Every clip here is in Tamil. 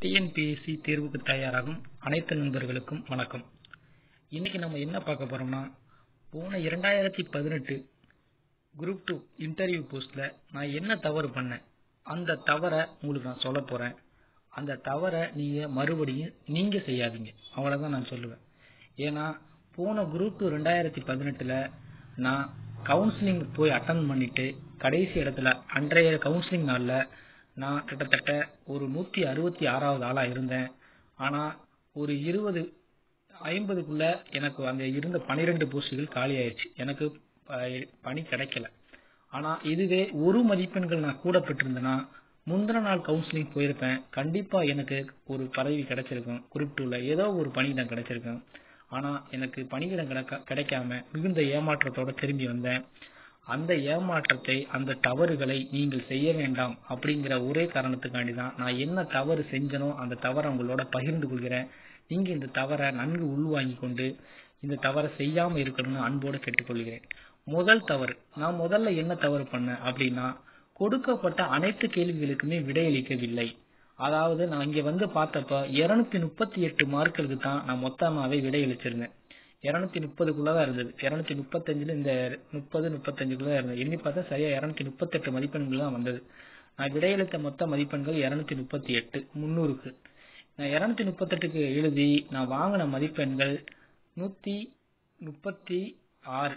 டிஎன்பிஎஸ்சி தேர்வுக்கு தயாராகும் அனைத்து நண்பர்களுக்கும் வணக்கம் இன்னைக்கு நம்ம என்ன பார்க்க போறோம்னா போன இரண்டாயிரத்தி பதினெட்டு குரூப் டூ இன்டர்வியூ போஸ்ட்ல நான் என்ன தவறு பண்ணேன் அந்த தவறை உங்களுக்கு நான் சொல்ல போறேன் அந்த தவறை நீங்க மறுபடியும் நீங்க செய்யாதீங்க அவ்வளவுதான் நான் சொல்லுவேன் ஏன்னா போன குரூப் டூ ரெண்டாயிரத்தி பதினெட்டுல நான் கவுன்சிலிங் போய் அட்டன் பண்ணிட்டு கடைசி இடத்துல அன்றைய கவுன்சிலிங் நாள்ல நான் கிட்டத்தட்ட ஒரு நூத்தி அறுபத்தி ஆறாவது ஆளா இருந்தேன் ஆனா ஒரு இருபது ஐம்பதுக்குள்ள எனக்கு அந்த இருந்த பனிரெண்டு போஸ்டுகள் காலி ஆயிடுச்சு எனக்கு ப- பணி கிடைக்கல ஆனா இதுவே ஒரு மதிப்பெண்கள் நான் கூட பெற்றிருந்தேன்னா முந்தின நாள் கவுன்சிலிங் போயிருப்பேன் கண்டிப்பா எனக்கு ஒரு பதவி கிடைச்சிருக்கும் குரூப் டூல ஏதோ ஒரு பணியிடம் கிடைச்சிருக்கும் ஆனா எனக்கு பணியிடம் கிடைக்க கிடைக்காம மிகுந்த ஏமாற்றத்தோட திரும்பி வந்தேன் அந்த ஏமாற்றத்தை அந்த தவறுகளை நீங்கள் செய்ய வேண்டாம் அப்படிங்கிற ஒரே காரணத்துக்காண்டி தான் நான் என்ன தவறு செஞ்சனோ அந்த தவறை உங்களோட பகிர்ந்து கொள்கிறேன் நீங்க இந்த தவறை நன்கு உள்வாங்கி கொண்டு இந்த தவறை செய்யாம இருக்கணும்னு அன்போடு கேட்டுக்கொள்கிறேன் முதல் தவறு நான் முதல்ல என்ன தவறு பண்ணேன் அப்படின்னா கொடுக்கப்பட்ட அனைத்து கேள்விகளுக்குமே விடையளிக்கவில்லை அதாவது நான் இங்க வந்து பார்த்தப்ப இருநூத்தி முப்பத்தி எட்டு மார்க்குக்கு தான் நான் மொத்தமாவே விடையளிச்சிருந்தேன் இருநூத்தி முப்பதுக்குள்ளதான் இருந்தது இருநூத்தி முப்பத்தஞ்சுல இந்த முப்பது முப்பத்தஞ்சுக்குள்ள இருந்தது எண்ணி பார்த்தா சரியா இருநூத்தி முப்பத்தெட்டு மதிப்பெண்கள் தான் வந்தது நான் விடையளித்த மொத்த மதிப்பெண்கள் இருநூத்தி முப்பத்தி எட்டு முன்னூறுக்கு நான் இருநூத்தி முப்பத்தெட்டுக்கு எழுதி நான் வாங்கின மதிப்பெண்கள் நூத்தி முப்பத்தி ஆறு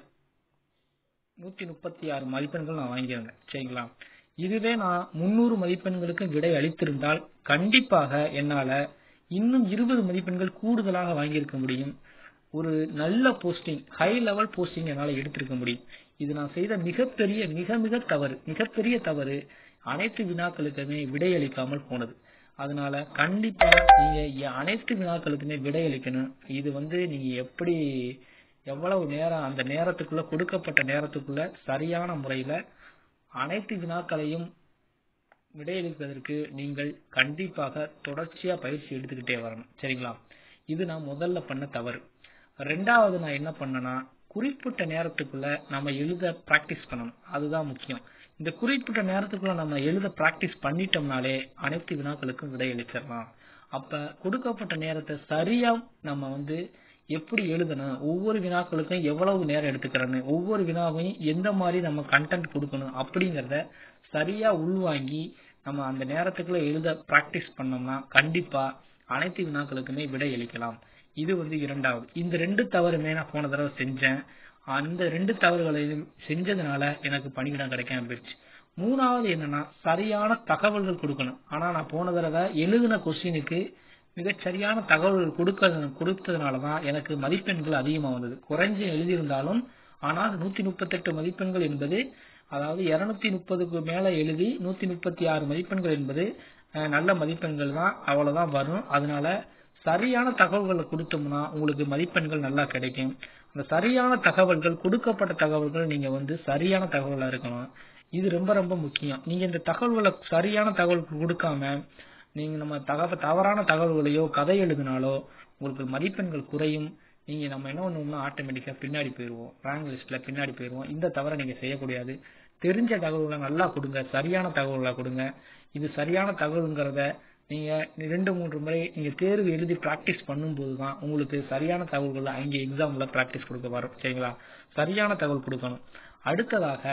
நூத்தி முப்பத்தி ஆறு மதிப்பெண்கள் நான் வாங்கியிருந்தேன் சரிங்களா இதுவே நான் முன்னூறு மதிப்பெண்களுக்கு விடை அளித்திருந்தால் கண்டிப்பாக என்னால இன்னும் இருபது மதிப்பெண்கள் கூடுதலாக வாங்கியிருக்க முடியும் ஒரு நல்ல போஸ்டிங் ஹை லெவல் போஸ்டிங் என்னால எடுத்திருக்க முடியும் இது நான் செய்த மிகப்பெரிய மிக மிக தவறு மிகப்பெரிய தவறு அனைத்து வினாக்களுக்குமே விடையளிக்காமல் போனது அதனால கண்டிப்பா நீங்க எ- அனைத்து வினாக்களுக்குமே விடையளிக்கணும் இது வந்து நீங்க எப்படி எவ்வளவு நேரம் அந்த நேரத்துக்குள்ள கொடுக்கப்பட்ட நேரத்துக்குள்ள சரியான முறையில அனைத்து வினாக்களையும் விடையளிப்பதற்கு நீங்கள் கண்டிப்பாக தொடர்ச்சியா பயிற்சி எடுத்துக்கிட்டே வரணும் சரிங்களா இது நான் முதல்ல பண்ண தவறு ரெண்டாவது நான் என்ன பண்ணேன்னா குறிப்பிட்ட நேரத்துக்குள்ள நம்ம எழுத பிராக்டிஸ் பண்ணணும் அதுதான் முக்கியம் இந்த குறிப்பிட்ட நேரத்துக்குள்ள நம்ம எழுத பிராக்டிஸ் பண்ணிட்டோம்னாலே அனைத்து வினாக்களுக்கும் விடையளிச்சிடலாம் அப்ப கொடுக்கப்பட்ட நேரத்தை சரியா நம்ம வந்து எப்படி எழுதணும் ஒவ்வொரு வினாக்களுக்கும் எவ்வளவு நேரம் எடுத்துக்கிறேன்னு ஒவ்வொரு வினாவையும் எந்த மாதிரி நம்ம கண்டென்ட் கொடுக்கணும் அப்படிங்கறத சரியா உள்வாங்கி நம்ம அந்த நேரத்துக்குள்ள எழுத பிராக்டிஸ் பண்ணோம்னா கண்டிப்பா அனைத்து வினாக்களுக்குமே விடை அளிக்கலாம் இது வந்து இரண்டாவது இந்த ரெண்டு தவறுமே நான் போன தடவை செஞ்சேன் அந்த ரெண்டு தவறுகளையும் செஞ்சதுனால எனக்கு பணியிடம் கிடைக்காம போயிடுச்சு மூணாவது என்னன்னா சரியான தகவல்கள் கொடுக்கணும் ஆனா நான் போன தடவை எழுதின கொஸ்டினுக்கு மிகச் சரியான தகவல்கள் கொடுக்க கொடுத்ததுனாலதான் எனக்கு மதிப்பெண்கள் அதிகமா வந்தது குறைஞ்சு எழுதியிருந்தாலும் ஆனால் நூத்தி முப்பத்தெட்டு மதிப்பெண்கள் என்பது அதாவது இருநூத்தி முப்பதுக்கு மேல எழுதி நூத்தி முப்பத்தி ஆறு மதிப்பெண்கள் என்பது அஹ், நல்ல மதிப்பெண்கள் தான் அவ்வளவுதான் வரும் அதனால சரியான தகவல்களை கொடுத்தோம்னா உங்களுக்கு மதிப்பெண்கள் நல்லா கிடைக்கும் அந்த சரியான தகவல்கள் கொடுக்கப்பட்ட தகவல்கள் நீங்க வந்து சரியான தகவலா இருக்கணும் இது ரொம்ப ரொம்ப முக்கியம் நீங்க இந்த தகவல்களை சரியான தகவல் கொடுக்காம நீங்க நம்ம தகவ தவறான தகவல்களையோ கதை எழுதினாலோ உங்களுக்கு மதிப்பெண்கள் குறையும் நீங்க நம்ம என்ன பண்ணுவோம்னா ஆட்டோமேட்டிக்கா பின்னாடி போயிருவோம் ரேங்க் லிஸ்ட்ல பின்னாடி போயிருவோம் இந்த தவறை நீங்க செய்யக்கூடாது தெரிஞ்ச தகவல்களை நல்லா கொடுங்க சரியான தகவல்களை கொடுங்க இது சரியான தகவல்ங்கிறத நீங்க ரெண்டு மூன்று முறை நீங்க தேர்வு எழுதி பிராக்டிஸ் பண்ணும்போது தான் உங்களுக்கு சரியான தகவல்களை அங்க எக்ஸாம்ல பிராக்டிஸ் கொடுக்க வரும் சரிங்களா சரியான தகவல் கொடுக்கணும் அடுத்ததாக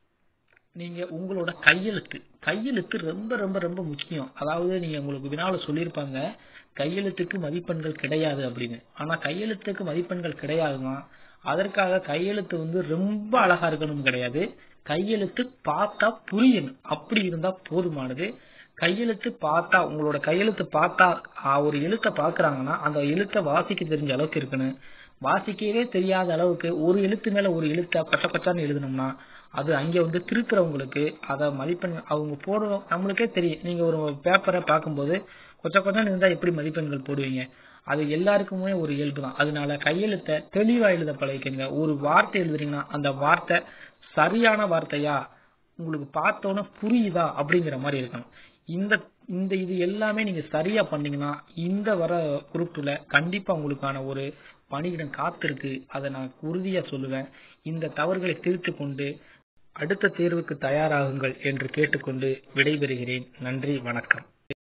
நீங்க உங்களோட கையெழுத்து கையெழுத்து ரொம்ப ரொம்ப ரொம்ப முக்கியம் அதாவது நீங்க உங்களுக்கு வினால சொல்லியிருப்பாங்க கையெழுத்துக்கு மதிப்பெண்கள் கிடையாது அப்படின்னு ஆனா கையெழுத்துக்கு மதிப்பெண்கள் கிடையாதுன்னா அதற்காக கையெழுத்து வந்து ரொம்ப அழகா இருக்கணும் கிடையாது கையெழுத்து பார்த்தா புரியணும் அப்படி இருந்தா போதுமானது கையெழுத்து பார்த்தா உங்களோட கையெழுத்து பார்த்தா ஆ, ஒரு எழுத்தை பாக்குறாங்கன்னா அந்த எழுத்தை வாசிக்க தெரிஞ்ச அளவுக்கு இருக்கணும் வாசிக்கவே தெரியாத அளவுக்கு ஒரு எழுத்து மேல ஒரு எழுத்த கொச்ச கொச்சான்னு எழுதணும்னா அது அங்க வந்து திருத்துறவங்களுக்கு அத மதிப்பெண் அவங்க போடுறோம் நம்மளுக்கே தெரியும் நீங்க ஒரு பேப்பரை பார்க்கும்போது கொச்ச கொச்சான்னு இருந்தா எப்படி மதிப்பெண்கள் போடுவீங்க அது எல்லாருக்குமே ஒரு இயல்பு தான் அதனால கையெழுத்தை தெளிவா எழுத பழகிக்கங்க ஒரு வார்த்தை எழுதுறீங்கன்னா அந்த வார்த்தை சரியான வார்த்தையா உங்களுக்கு பார்த்தோன்னே புரியுதா அப்படிங்கிற மாதிரி இருக்கணும் இந்த இந்த இது எல்லாமே நீங்க சரியா பண்ணீங்கன்னா இந்த வர குரூப்ல கண்டிப்பா உங்களுக்கான ஒரு பணியிடம் காத்திருக்கு அதை நான் உறுதியா சொல்லுவேன் இந்த தவறுகளை திருத்திக் கொண்டு அடுத்த தேர்வுக்கு தயாராகுங்கள் என்று கேட்டுக்கொண்டு விடைபெறுகிறேன் நன்றி வணக்கம்